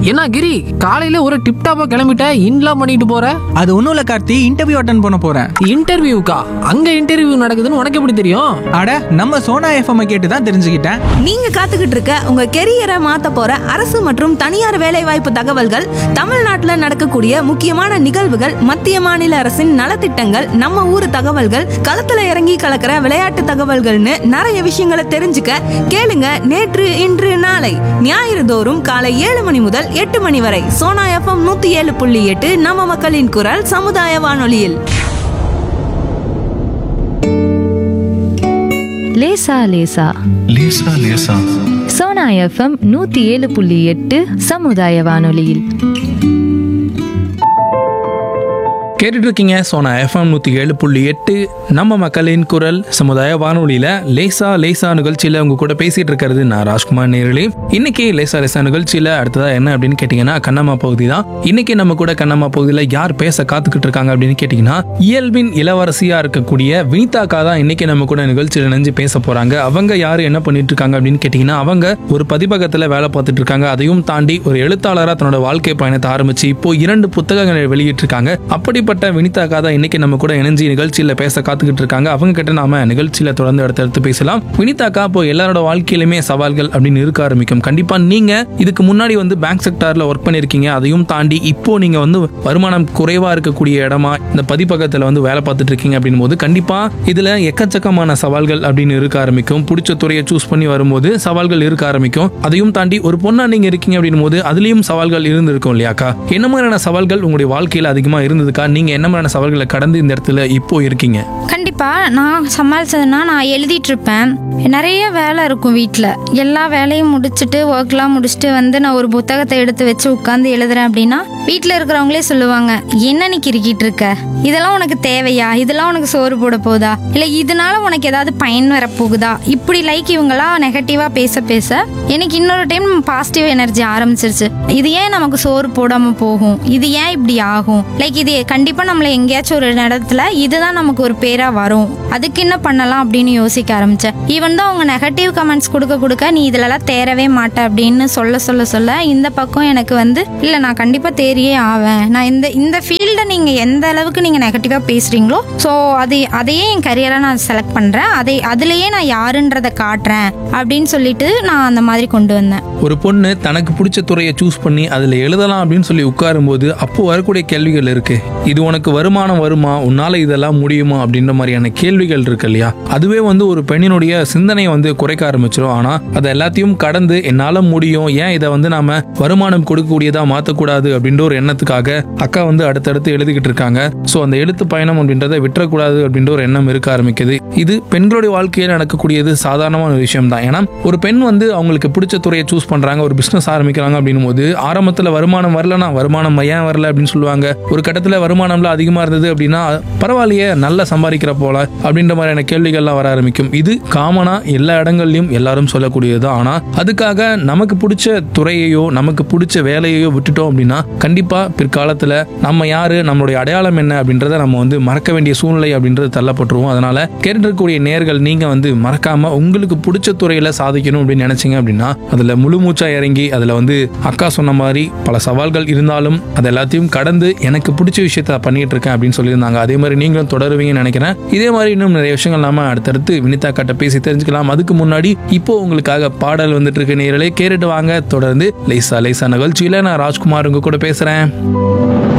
என்ன கிரி காலையில ஒரு டிப்டாப்பா கிளம்பிட்ட இன்லாம் பண்ணிட்டு போற அது ஒன்றும் இல்லை கார்த்தி இன்டர்வியூ அட்டன் பண்ண போகிறேன் இன்டர்வியூக்கா அங்க இன்டர்வியூ நடக்குதுன்னு உனக்கு எப்படி தெரியும் அட நம்ம சோனா எஃப்எம் கேட்டு தான் தெரிஞ்சுக்கிட்டேன் நீங்க காத்துக்கிட்டு இருக்க உங்க கெரியரை மாத்த போற அரசு மற்றும் தனியார் வேலைவாய்ப்பு தகவல்கள் தமிழ்நாட்டுல நடக்கக்கூடிய முக்கியமான நிகழ்வுகள் மத்திய மாநில அரசின் நலத்திட்டங்கள் நம்ம ஊர் தகவல்கள் களத்துல இறங்கி கலக்கிற விளையாட்டு தகவல்கள்னு நிறைய விஷயங்களை தெரிஞ்சுக்க கேளுங்க நேற்று இன்று நாளை ஞாயிறு தோறும் காலை ஏழு மணி முதல் எட்டு மணி வரை சோனா எஃப்எம் நூத்தி ஏழு புள்ளி எட்டு நம்ம மக்களின் குரல் சமுதாய வானொலியில் லேசா லேசா லேசா லேசா சோனா எஃப்எம் நூத்தி ஏழு புள்ளி எட்டு சமுதாய வானொலியில் கேட்டுட்டு இருக்கீங்க சோனா எஃப்எம் நூற்றி ஏழு புள்ளி எட்டு நம்ம மக்களின் குரல் சமுதாய வானொலியில் லேசா லேசா நிகழ்ச்சியில் உங்க கூட பேசிட்டு இருக்கிறது நான் ராஜ்குமார் நேரலி இன்னைக்கு லேசா லேசா நிகழ்ச்சியில் அடுத்ததா என்ன அப்படின்னு கேட்டிங்கன்னா கண்ணம்மா பகுதி தான் இன்னைக்கு நம்ம கூட கண்ணம்மா பகுதியில் யார் பேச காத்துக்கிட்டு இருக்காங்க அப்படின்னு கேட்டிங்கன்னா இயல்பின் இளவரசியா இருக்கக்கூடிய வினிதாக்கா தான் இன்னைக்கு நம்ம கூட நிகழ்ச்சியில் இணைஞ்சு பேச போறாங்க அவங்க யார் என்ன பண்ணிட்டு இருக்காங்க அப்படின்னு கேட்டிங்கன்னா அவங்க ஒரு பதிப்பகத்தில் வேலை பார்த்துட்டு இருக்காங்க அதையும் தாண்டி ஒரு எழுத்தாளராக தன்னோட வாழ்க்கை பயணத்தை ஆரம்பிச்சு இப்போ இரண்டு புத்தகங்களை வெளியிட்டிருக்காங்க அப்படிப்பட்ட வினிதாக்கா தான் இன்னைக்கு நம்ம கூட இணைஞ்சு நிகழ்ச்சியில பேச காத்துக்கிட்டு இருக்காங்க அவங்க கிட்ட நாம நிகழ்ச்சியில தொடர்ந்து அடுத்தடுத்து பேசலாம் வினிதாக்கா இப்போ எல்லாரோட வாழ்க்கையிலுமே சவால்கள் அப்படின்னு இருக்க ஆரம்பிக்கும் கண்டிப்பா நீங்க இதுக்கு முன்னாடி வந்து பேங்க் செக்டார்ல ஒர்க் பண்ணிருக்கீங்க அதையும் தாண்டி இப்போ நீங்க வந்து வருமானம் குறைவா இருக்கக்கூடிய இடமா இந்த பதிப்பகத்துல வந்து வேலை பார்த்துட்டு இருக்கீங்க அப்படின் போது கண்டிப்பா இதுல எக்கச்சக்கமான சவால்கள் அப்படின்னு இருக்க ஆரம்பிக்கும் பிடிச்ச துறையை சூஸ் பண்ணி வரும்போது சவால்கள் இருக்க ஆரம்பிக்கும் அதையும் தாண்டி ஒரு பொண்ணா நீங்க இருக்கீங்க அப்படின் போது அதுலயும் சவால்கள் இருந்திருக்கும் இல்லையாக்கா என்ன மாதிரியான சவால்கள் உங்களுடைய வாழ்க்கையில அதிகமா இருந்ததுக்கா நீங்க என்ன மாதிரியான சவால்களை கடந்து இந்த இடத்துல இப்போ இருக்கீங்க கண்டிப்பா நான் சமாளிச்சதுன்னா நான் எழுதிட்டு இருப்பேன் நிறைய வேலை இருக்கும் வீட்டில் எல்லா வேலையும் முடிச்சுட்டு ஒர்க்லாம் முடிச்சுட்டு வந்து நான் ஒரு புத்தகத்தை எடுத்து வச்சு உட்காந்து எழுதுறேன் அப்படின்னா வீட்டில் இருக்கிறவங்களே சொல்லுவாங்க என்ன நீ கிறுக்கிட்டு இருக்க இதெல்லாம் உனக்கு தேவையா இதெல்லாம் உனக்கு சோறு போட போதா இல்லை இதனால உனக்கு ஏதாவது பயன் வர போகுதா இப்படி லைக் இவங்களாம் நெகட்டிவாக பேச பேச எனக்கு இன்னொரு டைம் பாசிட்டிவ் எனர்ஜி ஆரம்பிச்சிருச்சு இது ஏன் நமக்கு சோறு போடாம போகும் இது ஏன் இப்படி ஆகும் லைக் இது கண்டிப்பா நம்மள எங்கேயாச்சும் ஒரு இடத்துல இதுதான் நமக்கு ஒரு பேரா வரும் அதுக்கு என்ன பண்ணலாம் அப்படின்னு யோசிக்க ஆரம்பிச்சேன் ஈவன் தான் அவங்க நெகட்டிவ் கமெண்ட்ஸ் கொடுக்க கொடுக்க நீ இதுலலாம் தேரவே மாட்ட அப்படின்னு சொல்ல சொல்ல சொல்ல இந்த பக்கம் எனக்கு வந்து இல்ல நான் கண்டிப்பா தேறியே ஆவேன் நான் இந்த இந்த ஃபீல்டை நீங்க எந்த அளவுக்கு நீங்க நெகட்டிவா பேசுறீங்களோ ஸோ அது அதையே என் கரியரா நான் செலக்ட் பண்றேன் அதை அதுலயே நான் யாருன்றதை காட்டுறேன் அப்படின்னு சொல்லிட்டு நான் அந்த மாதிரி கொண்டு வந்தேன் ஒரு பொண்ணு தனக்கு பிடிச்ச துறையை சூஸ் பண்ணி அதுல எழுதலாம் அப்படின்னு சொல்லி உட்காரும்போது அப்போ வரக்கூடிய கேள்விகள் இருக்கு இது உனக்கு வருமானம் வருமா உன்னால இதெல்லாம் முடியுமா அப்படின்ற மாதிரியான கேள்விகள் இருக்கு இல்லையா அதுவே வந்து ஒரு பெண்ணினுடைய சிந்தனையை வந்து குறைக்க ஆரம்பிச்சிடும் ஆனா அதை எல்லாத்தையும் கடந்து என்னால முடியும் ஏன் இதை வந்து நாம வருமானம் கொடுக்கக்கூடியதா மாத்தக்கூடாது அப்படின்ற ஒரு எண்ணத்துக்காக அக்கா வந்து அடுத்தடுத்து எழுதிக்கிட்டு இருக்காங்க சோ அந்த எழுத்து பயணம் அப்படின்றத விட்டுறக்கூடாது அப்படின்ற ஒரு எண்ணம் இருக்க ஆரம்பிக்குது இது பெண்களுடைய வாழ்க்கையில் நடக்கக்கூடியது சாதாரணமான ஒரு விஷயம் தான் ஏன்னா ஒரு பெண் வந்து அவங்களுக்கு பிடிச்ச துறையை சூஸ் பண்றாங்க ஒரு பிசினஸ் ஆரம்பிக்கிறாங்க அப்படின்னும் போது ஆரம்பத்துல வருமானம் வரலனா வருமானம் ஏன் வரல அப்படின்னு சொல்லுவாங்க ஒரு கட்டத்துல வருமானம்லாம் அதிகமா இருந்தது அப்படின்னா பரவாயில்லையே நல்லா சம்பாதிக்கிற போல அப்படின்ற மாதிரியான கேள்விகள்லாம் வர ஆரம்பிக்கும் இது காமனா எல்லா இடங்கள்லயும் எல்லாரும் சொல்லக்கூடியது ஆனா அதுக்காக நமக்கு பிடிச்ச துறையையோ நமக்கு பிடிச்ச வேலையையோ விட்டுட்டோம் அப்படின்னா கண்டிப்பா பிற்காலத்துல நம்ம யாரு நம்மளுடைய அடையாளம் என்ன அப்படின்றத நம்ம வந்து மறக்க வேண்டிய சூழ்நிலை அப்படின்றது தள்ளப்பட்டுருவோம் அதனால கேட்டு இருக்கக்கூடிய நேர்கள் நீங்க வந்து மறக்காம உங்களுக்கு பிடிச்ச துறையில சாதிக்கணும் அப்படின்னு நினைச்சீங்க அப்படின்னா அதுல முழு மூச்சா இறங்கி அதுல வந்து அக்கா சொன்ன மாதிரி பல சவால்கள் இருந்தாலும் அது எல்லாத்தையும் கடந்து எனக்கு பிடிச்ச விஷயத்த பண்ணிட்டு இருக்கேன் அப்படின்னு சொல்லியிருந்தாங்க அதே மாதிரி நீங்களும் தொடருவீங்கன்னு நினைக்கிறேன் இதே மாதிரி இன்னும் நிறைய விஷயங்கள் நாம அடுத்தடுத்து வினிதா கிட்ட பேசி தெரிஞ்சுக்கலாம் அதுக்கு முன்னாடி இப்போ உங்களுக்காக பாடல் வந்துட்டு இருக்கு நேரலே கேட்டுட்டு வாங்க தொடர்ந்து லைசா லைசா நிகழ்ச்சியில நான் ராஜ்குமார் உங்க கூட பேசுறேன்